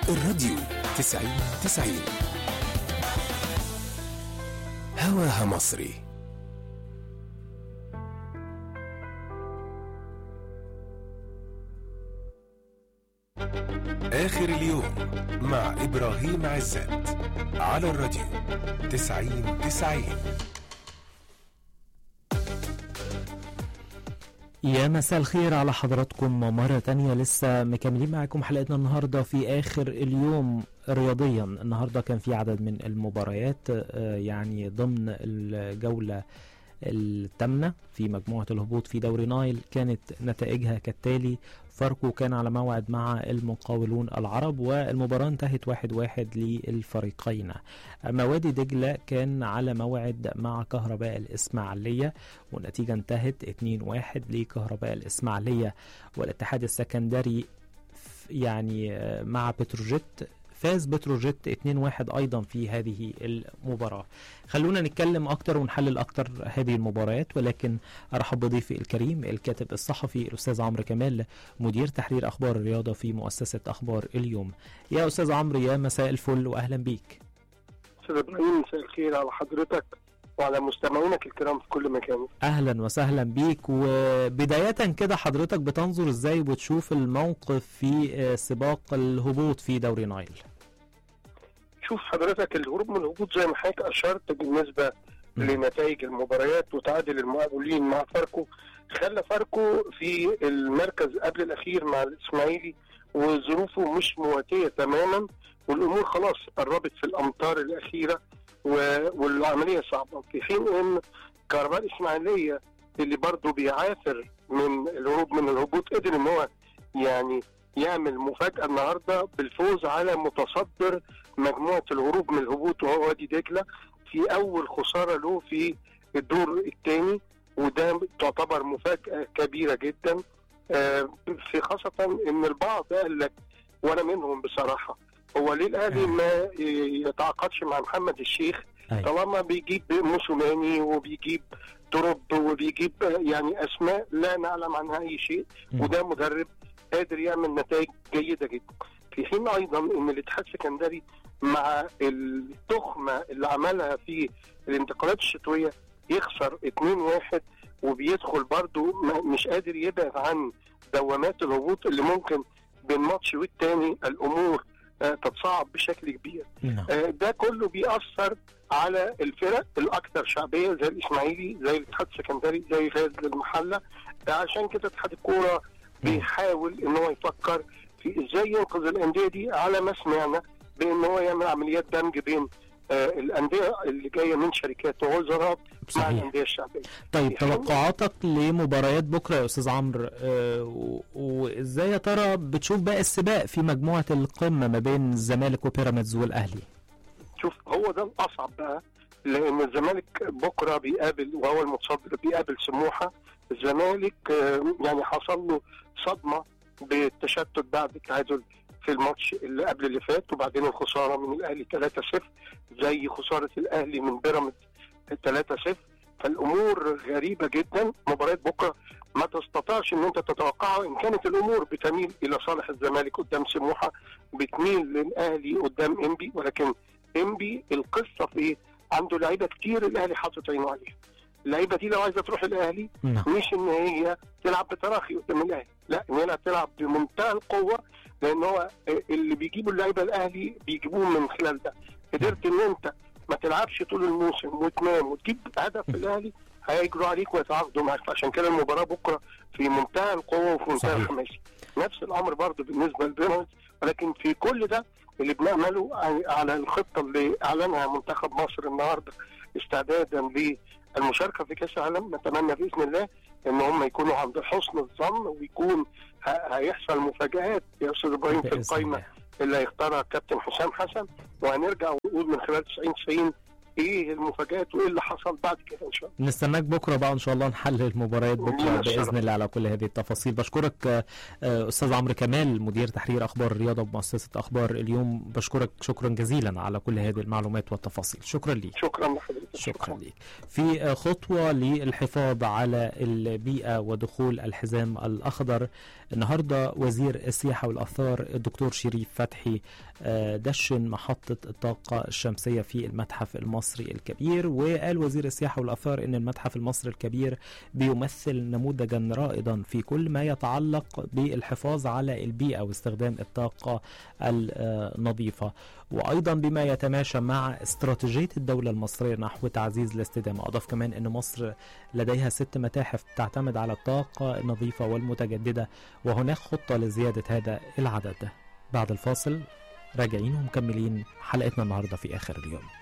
الراديو تسعين تسعين هواها مصري آخر اليوم مع إبراهيم عزت على الراديو تسعين تسعين يا مساء الخير على حضراتكم مرة تانية لسه مكملين معاكم حلقتنا النهاردة في آخر اليوم رياضيا النهاردة كان في عدد من المباريات آه، يعني ضمن الجولة الثامنة في مجموعة الهبوط في دوري نايل كانت نتائجها كالتالي فاركو كان على موعد مع المقاولون العرب والمباراة انتهت واحد واحد للفريقين أما وادي دجلة كان على موعد مع كهرباء الإسماعيلية والنتيجة انتهت 2-1 لكهرباء الإسماعيلية والاتحاد السكندري ف- يعني آه، مع بتروجيت فاز بتروجيت 2-1 ايضا في هذه المباراه. خلونا نتكلم اكتر ونحلل اكتر هذه المباريات ولكن ارحب بضيفي الكريم الكاتب الصحفي الاستاذ عمرو كمال مدير تحرير اخبار الرياضه في مؤسسه اخبار اليوم. يا استاذ عمرو يا مساء الفل واهلا بيك. استاذ ابراهيم مساء الخير على حضرتك وعلى مستمعينك الكرام في كل مكان اهلا وسهلا بيك وبدايه كده حضرتك بتنظر ازاي وبتشوف الموقف في آه، سباق الهبوط في دوري نايل. شوف حضرتك الهروب من الهبوط زي ما حضرتك اشرت بالنسبه مم. لنتائج المباريات وتعادل المقاولين مع فاركو خلى فاركو في المركز قبل الاخير مع الاسماعيلي وظروفه مش مواتيه تماما والامور خلاص قربت في الامتار الاخيره و- والعمليه صعبه في حين ان كهرباء الاسماعيليه اللي برضه بيعافر من الهروب من الهبوط قدر ان هو يعني يعمل مفاجاه النهارده بالفوز على متصدر مجموعه الهروب من الهبوط وهو وادي دجله في اول خساره له في الدور الثاني وده تعتبر مفاجاه كبيره جدا آه، في خاصه ان البعض قال لك وانا منهم بصراحه هو ليه الاهلي ما يتعاقدش مع محمد الشيخ أيوة. طالما بيجيب موسوماني وبيجيب ترب وبيجيب يعني اسماء لا نعلم عنها اي شيء مم. وده مدرب قادر يعمل نتائج جيده جدا في حين ايضا ان الاتحاد السكندري مع التخمه اللي عملها في الانتقالات الشتويه يخسر 2-1 وبيدخل برضه م- مش قادر يبعد عن دوامات الهبوط اللي ممكن بين ماتش والتاني الامور آه، تتصاعد بشكل كبير نعم. آه، ده كله بيأثر على الفرق الأكثر شعبية زي الإسماعيلي زي الاتحاد السكندري زي غزل المحلة آه، عشان كده اتحاد الكورة بيحاول إن هو يفكر في إزاي ينقذ الأندية دي على ما سمعنا بإن هو يعمل عمليات دمج بين آه، الأندية اللي جاية من شركات ووزارات مع صحيح. الأندية الشعبية طيب يحاول- توقعاتك لمباريات بكره يا استاذ عمرو آه، و- وازاي يا ترى بتشوف بقى السباق في مجموعه القمه ما بين الزمالك وبيراميدز والاهلي شوف هو ده الاصعب بقى لان الزمالك بكره بيقابل وهو المتصدر بيقابل سموحه الزمالك آه، يعني حصل له صدمه بالتشتت بعد التعادل في الماتش اللي قبل اللي فات وبعدين الخساره من الاهلي 3-0 زي خساره الاهلي من بيراميدز 3-0 فالامور غريبه جدا مباراه بكره ما تستطيعش ان انت تتوقعها ان كانت الامور بتميل الى صالح الزمالك قدام سموحه بتميل للاهلي قدام انبي ولكن انبي القصه في ايه؟ عنده لعيبه كتير الاهلي حاطط عينه عليها. اللعيبه دي لو عايزه تروح الاهلي نعم مش ان هي تلعب بتراخي قدام الاهلي، لا ان هي تلعب بمنتهى القوه لان هو اللي بيجيبوا اللعيبه الاهلي بيجيبوهم من خلال ده. قدرت ان انت ما تلعبش طول الموسم وتنام وتجيب هدف في الاهلي هيجروا عليك ويتعاقدوا معاك عشان كده المباراه بكره في منتهى القوه وفي منتهى صحيح. الحماس. نفس الامر برضه بالنسبه لبيراميدز ولكن في كل ده اللي بنعمله على الخطه اللي اعلنها منتخب مصر النهارده استعدادا للمشاركه في كاس العالم نتمنى باذن الله ان هم يكونوا عند حسن الظن ويكون ه- هيحصل مفاجات يا استاذ ابراهيم في بإذن القائمه الله. اللي هيختارها الكابتن حسام حسن وهنرجع ونقول من خلال 90 90 ايه المفاجات وايه اللي حصل بعد كده ان شاء الله نستناك بكره بقى ان شاء الله نحلل مباريات بكره لينا الشرف. باذن الله على كل هذه التفاصيل بشكرك آه، آه، استاذ عمرو كمال مدير تحرير اخبار الرياضه بمؤسسه اخبار اليوم بشكرك شكرا جزيلا على كل هذه المعلومات والتفاصيل شكرا ليك شكرا لحضرتك شكرا لك في خطوة للحفاظ على البيئة ودخول الحزام الأخضر النهاردة وزير السياحة والأثار الدكتور شريف فتحي دشن محطة الطاقة الشمسية في المتحف المصري الكبير وقال وزير السياحة والأثار أن المتحف المصري الكبير بيمثل نموذجا رائدا في كل ما يتعلق بالحفاظ على البيئة واستخدام الطاقة النظيفة وأيضا بما يتماشى مع استراتيجية الدولة المصرية نحو تعزيز الاستدامة أضاف كمان أن مصر لديها ست متاحف تعتمد على الطاقة النظيفة والمتجددة وهناك خطة لزيادة هذا العدد بعد الفاصل راجعين ومكملين حلقتنا النهارده في آخر اليوم